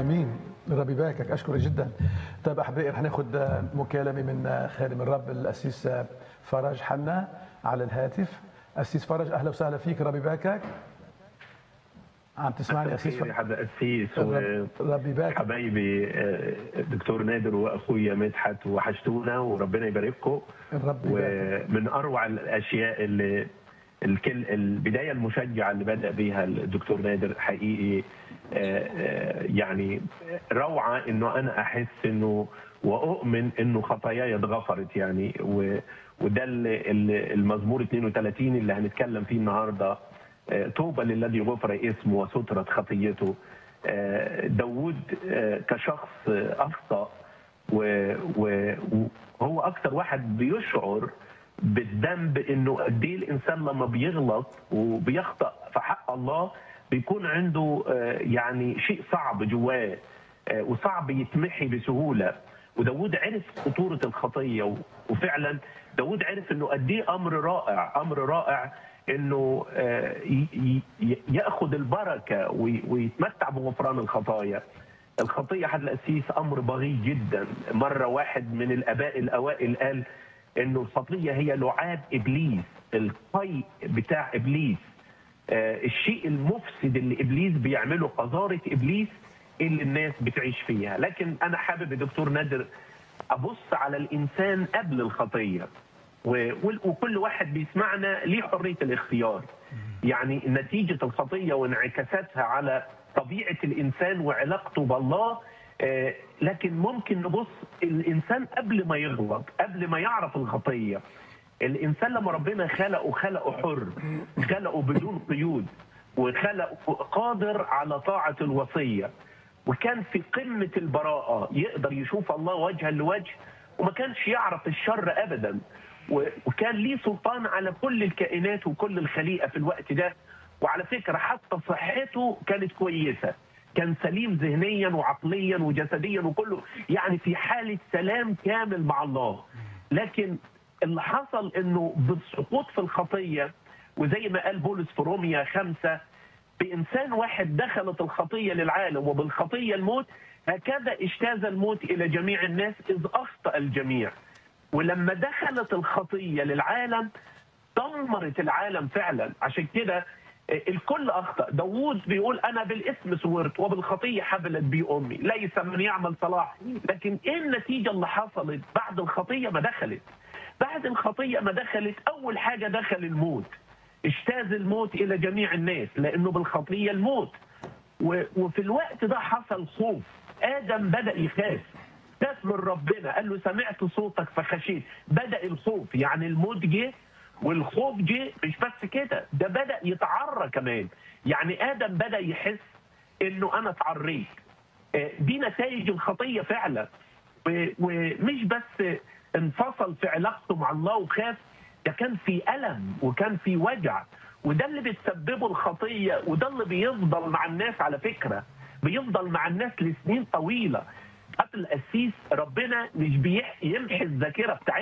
امين ربي يباركك اشكرك جدا طيب احبائي رح ناخذ مكالمه من خادم الرب الاسيس فرج حنا على الهاتف اسيس فرج اهلا وسهلا فيك ربي يباركك عم تسمعني اسيس خير يا حدا قسيس رب- ربي يباركك وحبايبي آه، دكتور نادر واخويا مدحت وحشتونا وربنا يبارككم الرب يباركك ومن اروع الاشياء اللي الكل البدايه المشجعه اللي بدا بها الدكتور نادر حقيقي آه، آه، يعني روعه انه انا احس انه واؤمن انه خطاياي اتغفرت يعني و- وده اللي- اللي- المزمور 32 اللي هنتكلم فيه النهارده آه، طوبى للذي غفر اسمه وسترت خطيته آه، داوود آه، كشخص آه، اخطا و- و- وهو اكثر واحد بيشعر بالذنب انه قد ايه الانسان لما بيغلط وبيخطا في حق الله بيكون عنده آه، يعني شيء صعب جواه آه، وصعب يتمحي بسهوله وداود عرف خطوره الخطيه و- وفعلا داود عرف انه قد ايه امر رائع امر رائع انه آه، ي- ي- ياخذ البركه وي- ويتمتع بغفران الخطايا الخطيه حد الاسيس امر بغي جدا مره واحد من الاباء الاوائل قال انه الخطيه هي لعاب ابليس القي بتاع ابليس آه، الشيء المفسد اللي ابليس بيعمله قذاره ابليس اللي الناس بتعيش فيها لكن انا حابب يا دكتور نادر ابص على الانسان قبل الخطيه و- وال- وكل واحد بيسمعنا ليه حريه الاختيار يعني نتيجه الخطيه وانعكاساتها على طبيعه الانسان وعلاقته بالله آه، لكن ممكن نبص الانسان قبل ما يغلط قبل ما يعرف الخطيه الانسان لما ربنا خلقه خلقه حر خلقه بدون قيود وخلقه قادر على طاعه الوصيه وكان في قمه البراءه يقدر يشوف الله وجها لوجه وما كانش يعرف الشر ابدا و- وكان ليه سلطان على كل الكائنات وكل الخليقه في الوقت ده وعلى فكره حتى صحته كانت كويسه كان سليم ذهنيا وعقليا وجسديا وكله يعني في حاله سلام كامل مع الله لكن اللي حصل انه بالسقوط في الخطيه وزي ما قال بولس في روميا خمسة بإنسان واحد دخلت الخطية للعالم وبالخطية الموت هكذا اجتاز الموت إلى جميع الناس إذ أخطأ الجميع ولما دخلت الخطية للعالم دمرت العالم فعلا عشان كده الكل اخطا داوود بيقول انا بالاسم صورت وبالخطيه حبلت بي امي ليس من يعمل صلاح لكن ايه النتيجه اللي حصلت بعد الخطيه ما دخلت بعد الخطيه ما دخلت اول حاجه دخل الموت اجتاز الموت الى جميع الناس لانه بالخطيه الموت و- وفي الوقت ده حصل خوف ادم بدا يخاف خاف من ربنا قال له سمعت صوتك فخشيت بدا الخوف يعني الموت جه والخوف جه مش بس كده ده بدا يتعرى كمان يعني ادم بدا يحس انه انا اتعريت آه، دي نتائج الخطيه فعلا و- ومش بس انفصل في علاقته مع الله وخاف ده كان في الم وكان في وجع وده اللي بتسببه الخطيه وده اللي بيفضل مع الناس على فكره بيفضل مع الناس لسنين طويله قبل القسيس ربنا مش بيمحي الذاكره بتاعتنا